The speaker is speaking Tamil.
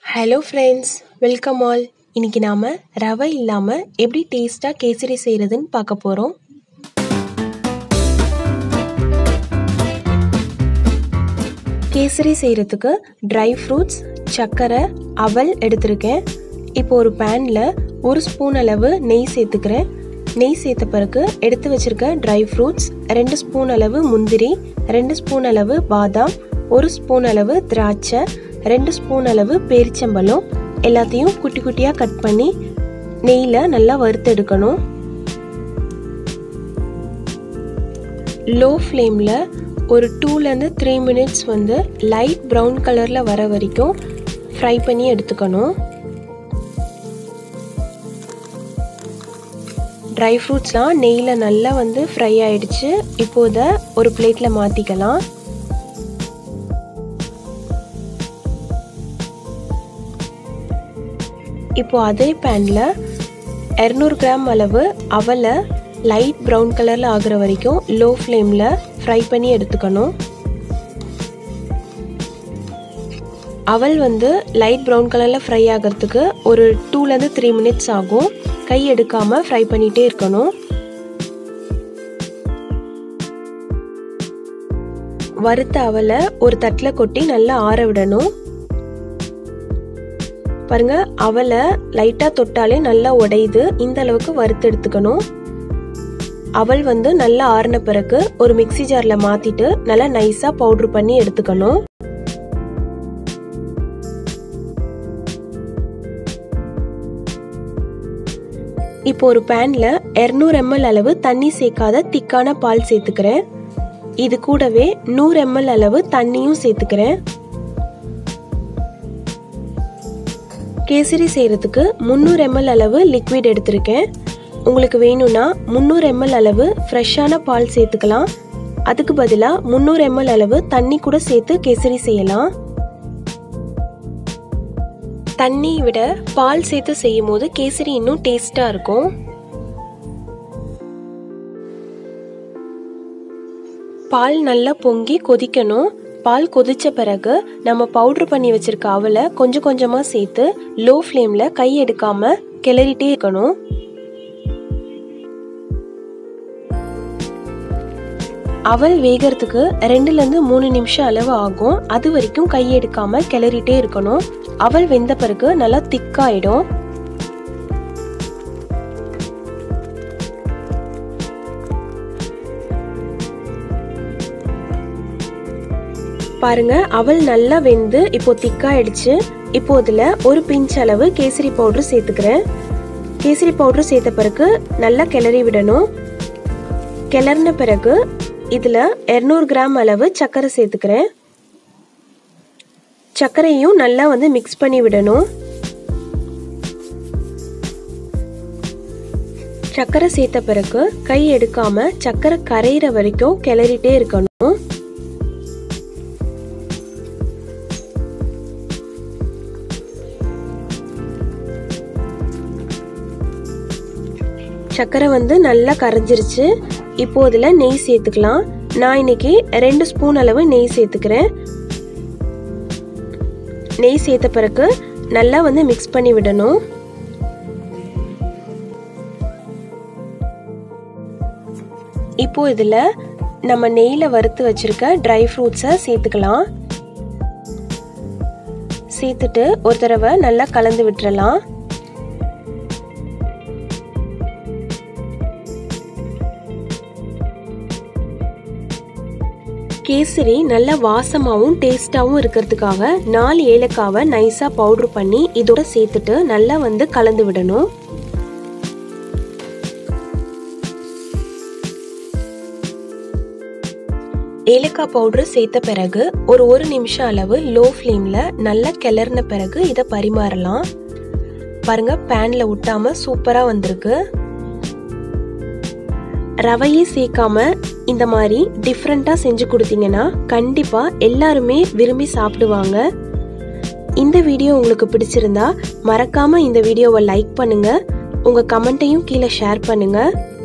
ஹலோ ஃப்ரெண்ட்ஸ் வெல்கம் ஆல் இன்னைக்கு நாம் ரவை இல்லாமல் எப்படி டேஸ்ட்டாக கேசரி செய்கிறதுன்னு பார்க்க போகிறோம் கேசரி செய்கிறதுக்கு ட்ரை ஃப்ரூட்ஸ் சர்க்கரை அவல் எடுத்திருக்கேன் இப்போ ஒரு பேனில் ஒரு ஸ்பூன் அளவு நெய் சேர்த்துக்கிறேன் நெய் சேர்த்த பிறகு எடுத்து வச்சிருக்க ட்ரை ஃப்ரூட்ஸ் ரெண்டு ஸ்பூன் அளவு முந்திரி ரெண்டு ஸ்பூன் அளவு பாதாம் ஒரு ஸ்பூன் அளவு திராட்சை ரெண்டு ஸ்பூன் அளவு பேரிச்சம்பழம் எல்லாத்தையும் குட்டி குட்டியாக கட் பண்ணி நெய்யில் நல்லா வறுத்து எடுக்கணும் லோ ஃப்ளேமில் ஒரு டூலேருந்து த்ரீ மினிட்ஸ் வந்து லைட் ப்ரௌன் கலரில் வர வரைக்கும் ஃப்ரை பண்ணி எடுத்துக்கணும் ட்ரை ஃப்ரூட்ஸ்லாம் நெய்யில் நல்லா வந்து ஃப்ரை ஆயிடுச்சு இப்போ இதை ஒரு பிளேட்டில் மாற்றிக்கலாம் இப்போ அதே பேனில் இரநூறு கிராம் அளவு அவலை லைட் ப்ரௌன் கலரில் ஆகிற வரைக்கும் லோ ஃப்ளேமில் ஃப்ரை பண்ணி எடுத்துக்கணும் அவல் வந்து லைட் ப்ரௌன் கலரில் ஃப்ரை ஆகிறதுக்கு ஒரு டூலேருந்து த்ரீ மினிட்ஸ் ஆகும் கை எடுக்காமல் ஃப்ரை பண்ணிகிட்டே இருக்கணும் வறுத்த அவலை ஒரு தட்டில் கொட்டி நல்லா ஆற விடணும் பாருங்க அவலை லைட்டாக தொட்டாலே நல்லா உடையுது இந்த அளவுக்கு வறுத்து எடுத்துக்கணும் அவல் வந்து நல்லா ஆறின பிறகு ஒரு மிக்சி ஜாரில் மாற்றிட்டு நல்லா நைஸாக பவுட்ரு பண்ணி எடுத்துக்கணும் இப்போ ஒரு பேனில் இரநூறு எம்எல் அளவு தண்ணி சேர்க்காத திக்கான பால் சேர்த்துக்கிறேன் இது கூடவே நூறு எம்எல் அளவு தண்ணியும் சேர்த்துக்கிறேன் கேசரி செய்கிறதுக்கு முந்நூறு எம்எல் அளவு லிக்விட் எடுத்திருக்கேன் உங்களுக்கு வேணும்னா முந்நூறு எம்எல் அளவு ஃப்ரெஷ்ஷான பால் சேர்த்துக்கலாம் அதுக்கு பதிலாக முந்நூறு எம்எல் அளவு தண்ணி கூட சேர்த்து கேசரி செய்யலாம் தண்ணியை விட பால் சேர்த்து செய்யும் போது கேசரி இன்னும் டேஸ்டாக இருக்கும் பால் நல்லா பொங்கி கொதிக்கணும் பால் கொதிச்ச பிறகு நம்ம பவுட்ரு பண்ணி வச்சிருக்க அவலை கொஞ்சம் கொஞ்சமாக சேர்த்து லோ ஃப்ளேமில் கை எடுக்காம கிளறிட்டே இருக்கணும் அவல் வேகிறதுக்கு ரெண்டுலேருந்து மூணு நிமிஷம் அளவு ஆகும் அது வரைக்கும் கை எடுக்காம கிளறிட்டே இருக்கணும் அவல் வெந்த பிறகு நல்லா திக்காயிடும் பாருங்க அவல் நல்லா வெந்து இப்போ திக்காயிடுச்சு இப்போ இதில் ஒரு பிஞ்ச் அளவு கேசரி பவுடர் சேர்த்துக்கிறேன் கேசரி பவுடர் சேர்த்த பிறகு நல்லா கிளறி விடணும் கிளறின பிறகு இதில் இரநூறு கிராம் அளவு சர்க்கரை சேர்த்துக்கிறேன் சர்க்கரையும் நல்லா வந்து மிக்ஸ் பண்ணி விடணும் சர்க்கரை சேர்த்த பிறகு கை எடுக்காம சர்க்கரை கரையிற வரைக்கும் கிளறிட்டே இருக்கணும் சர்க்கரை வந்து நல்லா கரைஞ்சிருச்சு இப்போ இதில் நெய் சேர்த்துக்கலாம் நான் இன்னைக்கு ரெண்டு ஸ்பூன் அளவு நெய் சேர்த்துக்கிறேன் நெய் சேர்த்த பிறகு நல்லா வந்து மிக்ஸ் பண்ணி விடணும் இப்போ இதில் நம்ம நெய்யில் வறுத்து வச்சிருக்க ட்ரை ஃப்ரூட்ஸை சேர்த்துக்கலாம் சேர்த்துட்டு ஒரு தடவை நல்லா கலந்து விட்டுறலாம் கேசரி நல்ல வாசமாகவும் டேஸ்டாகவும் இருக்கிறதுக்காக நாலு ஏலக்காவை நைஸாக பவுட்ரு பண்ணி இதோட சேர்த்துட்டு நல்லா வந்து கலந்து விடணும் ஏலக்காய் பவுட்ரு சேர்த்த பிறகு ஒரு ஒரு நிமிஷம் அளவு லோ ஃப்ளேமில் நல்லா கிளறின பிறகு இதை பரிமாறலாம் பாருங்க பேனில் விட்டாம சூப்பராக வந்திருக்கு ரவையே சேர்க்காம இந்த மாதிரி டிஃப்ரெண்ட்டாக செஞ்சு கொடுத்தீங்கன்னா கண்டிப்பாக எல்லாருமே விரும்பி சாப்பிடுவாங்க இந்த வீடியோ உங்களுக்கு பிடிச்சிருந்தா மறக்காம இந்த வீடியோவை லைக் பண்ணுங்க உங்க கமெண்ட்டையும் கீழே ஷேர் பண்ணுங்க